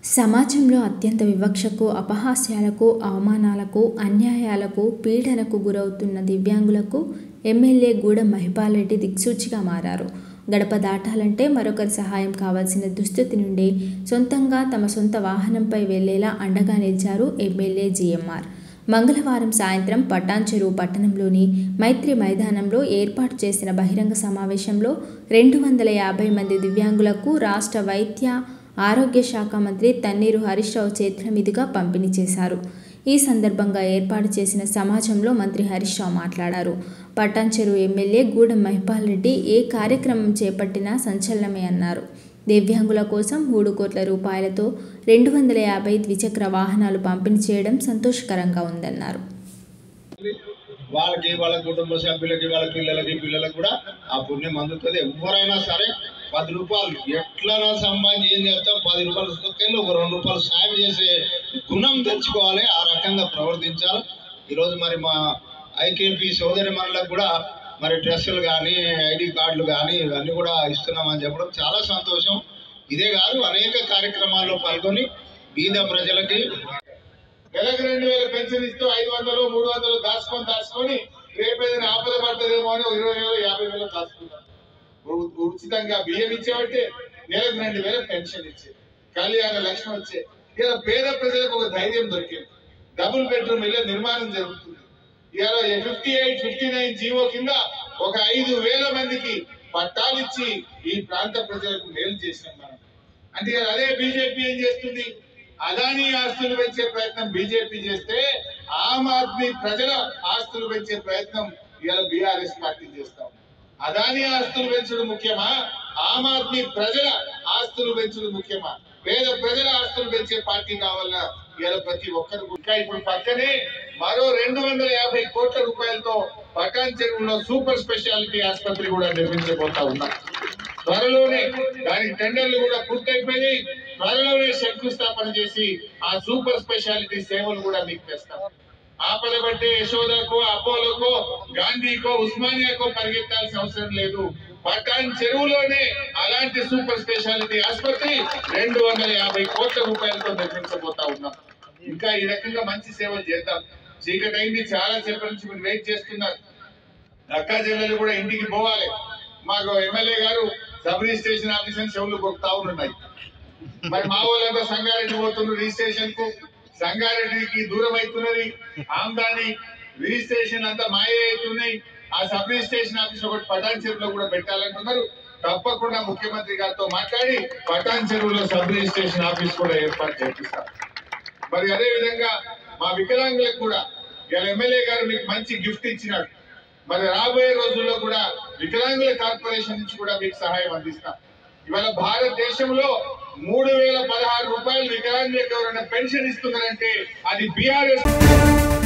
సమాజంలో అత్యంత వివక్షకు అపహాస్యాలకు అవమానాలకు అన్యాయాలకు పీడనకు గురవుతున్న దివ్యాంగులకు ఎమ్మెల్యే గూడెం మహిపాల్ రెడ్డి దిక్సూచిగా మారారు గడప దాటాలంటే మరొకరి సహాయం కావాల్సిన దుస్థితి నుండి సొంతంగా తమ సొంత వాహనంపై వెళ్లేలా అండగా నిలిచారు ఎమ్మెల్యే జీఎంఆర్ మంగళవారం సాయంత్రం పటాన్చెరువు పట్టణంలోని మైత్రి మైదానంలో ఏర్పాటు చేసిన బహిరంగ సమావేశంలో రెండు వందల యాభై మంది దివ్యాంగులకు రాష్ట్ర వైద్య ఆరోగ్య శాఖ మంత్రి తన్నీరు హరీష్ రావు చేతుల మీదుగా పంపిణీ చేశారు ఈ సందర్భంగా ఏర్పాటు చేసిన సమాజంలో మంత్రి హరీష్ రావు మాట్లాడారు పటాన్చెరు ఎమ్మెల్యే గూడెం మహిపాల్ రెడ్డి ఏ కార్యక్రమం చేపట్టినా సంచలనమే అన్నారు దివ్యాంగుల కోసం మూడు కోట్ల రూపాయలతో రెండు వందల యాభై ద్విచక్ర వాహనాలు పంపిణీ చేయడం సంతోషకరంగా ఉందన్నారు వాళ్ళకి వాళ్ళ కుటుంబ సభ్యులకి వాళ్ళ పిల్లలకి పిల్లలకు కూడా ఆ పుణ్యం అందుతుంది ఎవరైనా సరే పది రూపాయలు ఎట్లనా సంపాదించి ఏం చేస్తాం పది రూపాయలు సుఖంలో ఒక రెండు రూపాయలు సాయం చేసే గుణం తెచ్చుకోవాలి ఆ రకంగా ప్రవర్తించాలి ఈరోజు మరి మా ఐకేపీ సోదరి మనలకు కూడా మరి డ్రెస్సులు కానీ ఐడి కార్డులు కానీ ఇవన్నీ కూడా ఇస్తున్నామని చెప్పడం చాలా సంతోషం ఇదే కాదు అనేక కార్యక్రమాల్లో పాల్గొని బీద ప్రజలకి నెలకు రెండు వేల పెన్షన్ ఇస్తూ ఐదు వందలు మూడు వందలు దాచుకొని దాచుకొని రేపు ఏదైనా ఆపద పడుతుందేమో అని ఒక ఇరవై వేలు యాభై వేలు దాచుకుంటారు ఉ- ఉచితంగా బియ్యం ఇచ్చేవంటే నెలకు రెండు వేల పెన్షన్ ఇచ్చే కళ్యాణ లక్ష్యం వచ్చే ఇలా పేద ప్రజలకు ఒక ధైర్యం దొరికింది డబుల్ బెడ్రూమ్ ఇళ్ళ నిర్మాణం జరుగుతుంది ఇవాళ fifty eight fifty nine GO కింద ఒక ఐదు వేల మందికి పట్టాలిచ్చి ఈ ప్రాంత ప్రజలకు మేలు చేసినాం మనం అంటే ఇవాళ అదే బీజేపీ ఏం చేస్తుంది అదానీ ఆస్తులు పెంచే ప్రయత్నం బీజేపీ చేస్తే ఆమ్ ఆద్మీ ప్రజల ఆస్తులు పెంచే ప్రయత్నం ఇవాళ బీఆర్ఎస్ పార్టీ చేస్తాం అదానీ ఆస్తులు పెంచడం ముఖ్యమా ఆమ్ ఆద్మీ ప్రజల ఆస్తులు పెంచడం ముఖ్యమా పేద ప్రజల ఆస్తులు పెంచే పార్టీ కావాలన్నా ఇవాళ ప్రతి ఒక్కరు ఇంకా ఇప్పుడు పక్కనే మరో రెండు వందల యాభై కోట్ల రూపాయలతో పటాన్ చెరువులో సూపర్ స్పెషాలిటీ ఆసుపత్రి కూడా నిర్మించబోతా ఉన్నాం త్వరలోనే దానికి టెండర్లు కూడా పూర్తయిపోయినాయి త్వరలోనే శంకుస్థాపన చేసి ఆ సూపర్ స్పెషాలిటీ సేవలు కూడా మీకు తెస్తాం ఆపద పట్టే యశోదకో అపోలోకో గాంధీకో ఉస్మానియాకో పరిగెత్తాల్సిన అవసరం లేదు పటాన్ చెరువులోనే అలాంటి సూపర్ స్పెషాలిటీ ఆసుపత్రి రెండు వందల యాభై కోట్ల రూపాయలతో నిర్మించబోతా ఉన్నాం ఇంకా ఈ రకంగా మంచి సేవలు చేద్దాం చీకటి అయింది చాలా సేపటి నుంచి మీరు వెయిట్ చేస్తున్నారు అక్క చెల్లెలు కూడా ఇంటికి పోవాలి మాకు ఎమ్మెల్యే గారు సబ్ రిజిస్ట్రేషన్ ఆఫీసర్ చెవులు కొడుతా ఉన్నాయి మరి మా వాళ్ళంతా సంగారెడ్డి పోతున్నారు రిజిస్ట్రేషన్ కు సంగారెడ్డికి దూరం అవుతున్నది ఆమ్దాని రిజిస్ట్రేషన్ అంతా మాయ అవుతున్నాయి ఆ సబ్ రిజిస్ట్రేషన్ ఆఫీస్ ఒకటి పటాన్ చెరువులో కూడా పెట్టాలంటున్నారు తప్పకుండా ముఖ్యమంత్రి గారితో మాట్లాడి పటాన్ చెరువులో సబ్ రిజిస్ట్రేషన్ ఆఫీస్ కూడా ఏర్పాటు చేపిస్తాం మరి అదే విధంగా మా వికలాంగులకు కూడా ఇలా ఎమ్మెల్యే గారు మీకు మంచి గిఫ్ట్ ఇచ్చినాడు మరి రాబోయే రోజుల్లో కూడా వికలాంగుల కార్పొరేషన్ నుంచి కూడా మీకు సహాయం అందిస్తాం ఇవాళ భారతదేశంలో మూడు వేల పదహారు రూపాయలు వికలాంగులకు ఎవరైనా పెన్షన్ ఇస్తున్నారంటే అది బీఆర్ఎస్